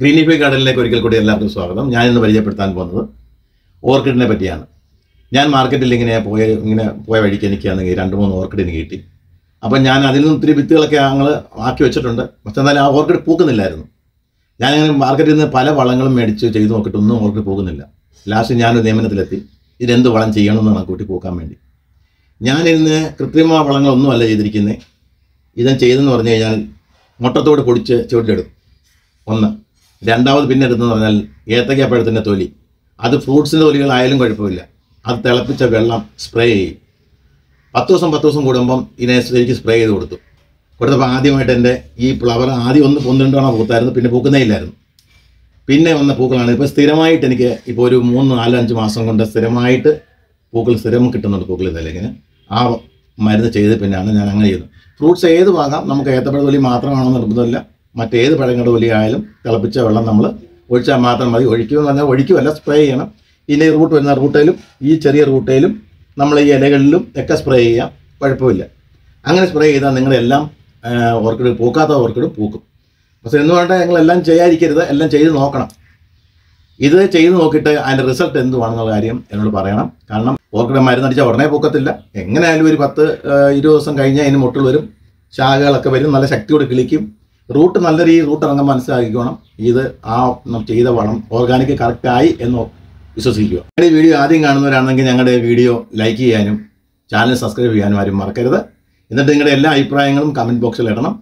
Greenify ഗാർഡനിലേക്ക് ഒരിക്കൽ കൂടി എല്ലാവർക്കും സ്വാഗതം ഞാൻ ഇന്ന് പരിചയപ്പെടുത്താൻ പോകുന്നത് ഓർക്കിഡിനെ പറ്റിയാണ് ഞാൻ മാർക്കറ്റിൽ ഇങ്ങനെ പോയ ഇങ്ങനെ പോയ വഴിക്ക് എനിക്കാണെങ്കിൽ രണ്ട് മൂന്ന് ഓർക്കിഡ് എനിക്ക് കിട്ടി അപ്പം ഞാൻ അതിൽ നിന്ന് ഒത്തിരി വിത്തുകളൊക്കെ ഞങ്ങൾ ആക്കി വെച്ചിട്ടുണ്ട് പക്ഷെ എന്നാലും ആ ഓർക്കിഡ് പൂക്കുന്നില്ലായിരുന്നു ഞാനിങ്ങനെ മാർക്കറ്റിൽ നിന്ന് പല വളങ്ങളും മേടിച്ച് ചെയ്ത് നോക്കിയിട്ടൊന്നും ഓർക്കിഡ് പോകുന്നില്ല ലാസ്റ്റ് ഞാനൊരു നിയമനത്തിലെത്തി ഇതെന്ത് വളം ചെയ്യണമെന്ന് കണക്കൂട്ടി പൂക്കാൻ വേണ്ടി ഞാൻ ഇന്ന് കൃത്രിമ വളങ്ങളൊന്നുമല്ല ചെയ്തിരിക്കുന്നത് ഇതും ചെയ്തെന്ന് പറഞ്ഞു കഴിഞ്ഞാൽ മുട്ടത്തോട് പൊടിച്ച് ചുവട്ടിലിടും ഒന്ന് രണ്ടാമത് പിന്നെ എടുത്തെന്ന് പറഞ്ഞാൽ ഏത്തയ്ക്ക പഴത്തിൻ്റെ തൊലി അത് ഫ്രൂട്ട്സിൻ്റെ തൊലികളായാലും കുഴപ്പമില്ല അത് തിളപ്പിച്ച വെള്ളം സ്പ്രേ ചെയ്യും പത്ത് ദിവസം പത്ത് ദിവസം കൂടുമ്പം ഇതിനെ ശരിക്കും സ്പ്രേ ചെയ്ത് കൊടുത്തു കൊടുത്തപ്പോൾ ആദ്യമായിട്ട് എൻ്റെ ഈ ഫ്ലവർ ആദ്യം ഒന്ന് ഒന്ന് രണ്ട് തവണ പൂത്തായിരുന്നു പിന്നെ പൂക്കുന്നേ ഇല്ലായിരുന്നു പിന്നെ വന്ന പൂക്കളാണ് ഇപ്പോൾ സ്ഥിരമായിട്ട് എനിക്ക് ഇപ്പോൾ ഒരു മൂന്ന് നാല് അഞ്ച് മാസം കൊണ്ട് സ്ഥിരമായിട്ട് പൂക്കൾ സ്ഥിരം കിട്ടുന്നുണ്ട് പൂക്കൾ ഇതല്ലെങ്കിൽ ആ മരുന്ന് ചെയ്ത് പിന്നെയാണ് ഞാൻ അങ്ങനെ ചെയ്യുന്നത് ഫ്രൂട്ട്സ് ഏത് വാങ്ങാം നമുക്ക് ഏത്തപ്പഴ തൊലി മാത്രമാണെന്ന് നിർബന്ധമില്ല മറ്റേത് പഴങ്ങളുടെ തൊലി ആയാലും തിളപ്പിച്ച വെള്ളം നമ്മൾ ഒഴിച്ചാൽ മാത്രം മതി ഒഴിക്കുമെന്ന് പറഞ്ഞാൽ ഒഴിക്കുമല്ല സ്പ്രേ ചെയ്യണം ഇനി റൂട്ട് വരുന്ന റൂട്ടയിലും ഈ ചെറിയ റൂട്ടയിലും നമ്മൾ ഈ ഇലകളിലും ഒക്കെ സ്പ്രേ ചെയ്യാം കുഴപ്പമില്ല അങ്ങനെ സ്പ്രേ ചെയ്താൽ നിങ്ങളെല്ലാം ഓർക്കിഡ് പൂക്കാത്ത ഓർക്കിഡ് പൂക്കും പക്ഷെ എന്ന് വേണ്ട ഞങ്ങളെല്ലാം ചെയ്യാതിരിക്കരുത് എല്ലാം ചെയ്ത് നോക്കണം ഇത് ചെയ്ത് നോക്കിയിട്ട് അതിൻ്റെ റിസൾട്ട് എന്തുവാണെന്നുള്ള കാര്യം എന്നോട് പറയണം കാരണം ഓർക്കിഡ് മരുന്നടിച്ചാൽ ഉടനെ പൂക്കത്തില്ല എങ്ങനെയായാലും ഒരു പത്ത് ആ, ഇരുപത് ദിവസം കഴിഞ്ഞാൽ അതിന് മുട്ടുകൾ വരും ശാഖകളൊക്കെ വരും നല്ല ശക്തിയോട് കിളിക്കും റൂട്ട് നല്ല രീതിയിൽ റൂട്ട് ഇറങ്ങാൻ മനസ്സിലാക്കിക്കോണം ഇത് ആ നം ചെയ്ത വളം ഓർഗാനിക് കറക്റ്റായി എന്ന് വിശ്വസിക്കുക ഞങ്ങളുടെ ഈ വീഡിയോ ആദ്യം കാണുന്നവരാണെങ്കിൽ ഞങ്ങളുടെ വീഡിയോ ലൈക്ക് ചെയ്യാനും ചാനൽ സബ്സ്ക്രൈബ് ചെയ്യാനും ആരും മറക്കരുത് എന്നിട്ട് നിങ്ങളുടെ എല്ലാ അഭിപ്രായങ്ങളും കമൻറ്റ് ബോക്സിൽ ഇടണം